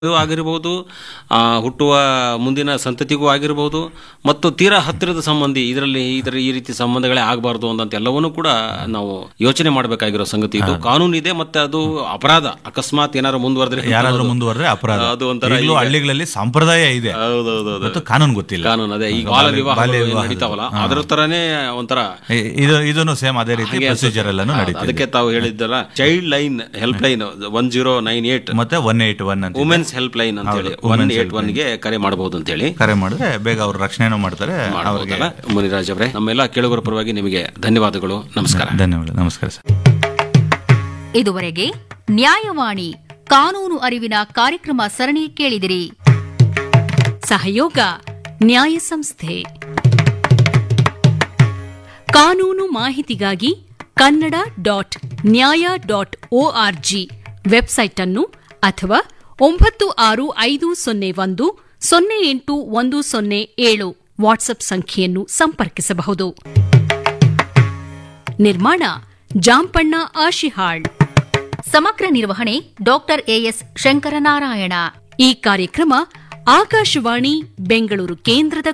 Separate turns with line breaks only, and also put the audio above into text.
ಇದು ಆಗಿರಬಹುದು ಆ, ಹುಟ್ಟುವ ಮುಂದಿನ ಸಂತತಿಗೂ ಆಗಿರಬಹುದು ಮತ್ತು ತೀರಾ ಹತ್ತಿರದ ಸಂಬಂಧಿ ಇದರಲ್ಲಿ ಇದರ ಈ ರೀತಿ ಸಂಬಂಧಗಳೇ ಆಗಬಾರ್ದು ಅಂತ ಎಲ್ಲವನ್ನೂ ಕೂಡ ನಾವು ಯೋಚನೆ ಮಾಡಬೇಕಾಗಿರೋ ಸಂಗತಿ ಇದು ಕಾನೂನು ಇದೆ ಮತ್ತೆ ಅದು ಅಪರಾಧ ಅಕಸ್ಮಾತ್ ಏನಾದ್ರು ಮುಂದುವರೆದ್ರೆ
ಯಾರಾದ್ರೂ ಮುಂದುವರೆದ್ರೆ ಅಪರಾಧ
ಅದು ಒಂಥರ
ಈಗಲೂ ಹಳ್ಳಿಗಳಲ್ಲಿ ಸಂಪ್ರದಾಯ ಇದೆ
ಹೌದೌದು
ಮತ್ತು ಕಾನೂನು ಗೊತ್ತಿಲ್ಲ
ಕಾನೂನು ಅದೇ ಈ ಬಾಲ ವಿವಾಹ
ಬಾಲ್ಯ ವಿವಾಹ.
ನಡೀತಾವಲ್ಲ ಅದರ ತರನೇ ಒಂಥರ
ಇ- ಇದು ಇದನ್ನು ಸೇಮ್ ಅದೇ ರೀತಿ ಪ್ರೊಸೀಜರ್ ಎಲ್ಲಾನು ನಡೀತಿದೆ
ಅದಕ್ಕೆ ತಾವು ಹೇಳಿದ್ದಲ್ಲ child line help line one zero nine eight
ಮತ್ತೆ ಒನ್ ಏಟ್ ಒನ್ ಅಂತ
ವುಮೆನ್ಸ್ ಹೆಲ್ಪ್ ಲೈನ್ ಅಂತ ಹೇಳಿ ಒನ್ ಏಟ್ ಒನ್ ಗೆ ಕರೆ ಮಾಡಬಹುದು ಅಂತ ಹೇಳಿ
ಕರೆ ಮಾಡಿದ್ರೆ ಬೇಗ ಅವ್ರು ರಕ್ಷಣೆನೂ ಮಾಡ್ತಾರೆ ಅವ್ರಿಗೆ
ಮಾಡ್ಬೋದಲ್ಲ ಮುನಿರಾಜ್ ಅವರೇ ನಮ್ಮೆಲ್ಲ ಕೇಳುಗರ ಪರವಾಗಿ ನಿಮಗೆ ಧನ್ಯವಾದಗಳು ನಮಸ್ಕಾರ
ಧನ್ಯವಾದ ನಮಸ್ಕಾರ ಸರ್
ಇದುವರೆಗೆ ನ್ಯಾಯವಾಣಿ ಕಾನೂನು ಅರಿವಿನ ಕಾರ್ಯಕ್ರಮ ಸರಣಿ ಕೇಳಿದಿರಿ ಸಹಯೋಗ ನ್ಯಾಯ ಸಂಸ್ಥೆ ಕಾನೂನು ಮಾಹಿತಿಗಾಗಿ Kannada dot Nyaya dot org website ಅನ್ನು ಅಥವಾ ಒಂಬತ್ತು ಆರು ಐದು ಸೊನ್ನೆ ಒಂದು ಸೊನ್ನೆ ಎಂಟು ಒಂದು ಸೊನ್ನೆ ಏಳು ವಾಟ್ಸ್ಆಪ್ ಸಂಖ್ಯೆಯನ್ನು ಸಂಪರ್ಕಿಸಬಹುದು ನಿರ್ಮಾಣ ಜಾಂಪಣ್ಣ ಆಶಿಹಾಳ್ ಸಮಗ್ರ ನಿರ್ವಹಣೆ ಡಾಕ್ಟರ್ ಎಎಸ್ ಶಂಕರನಾರಾಯಣ ಈ ಕಾರ್ಯಕ್ರಮ ಆಕಾಶವಾಣಿ ಬೆಂಗಳೂರು ಕೇಂದ್ರದ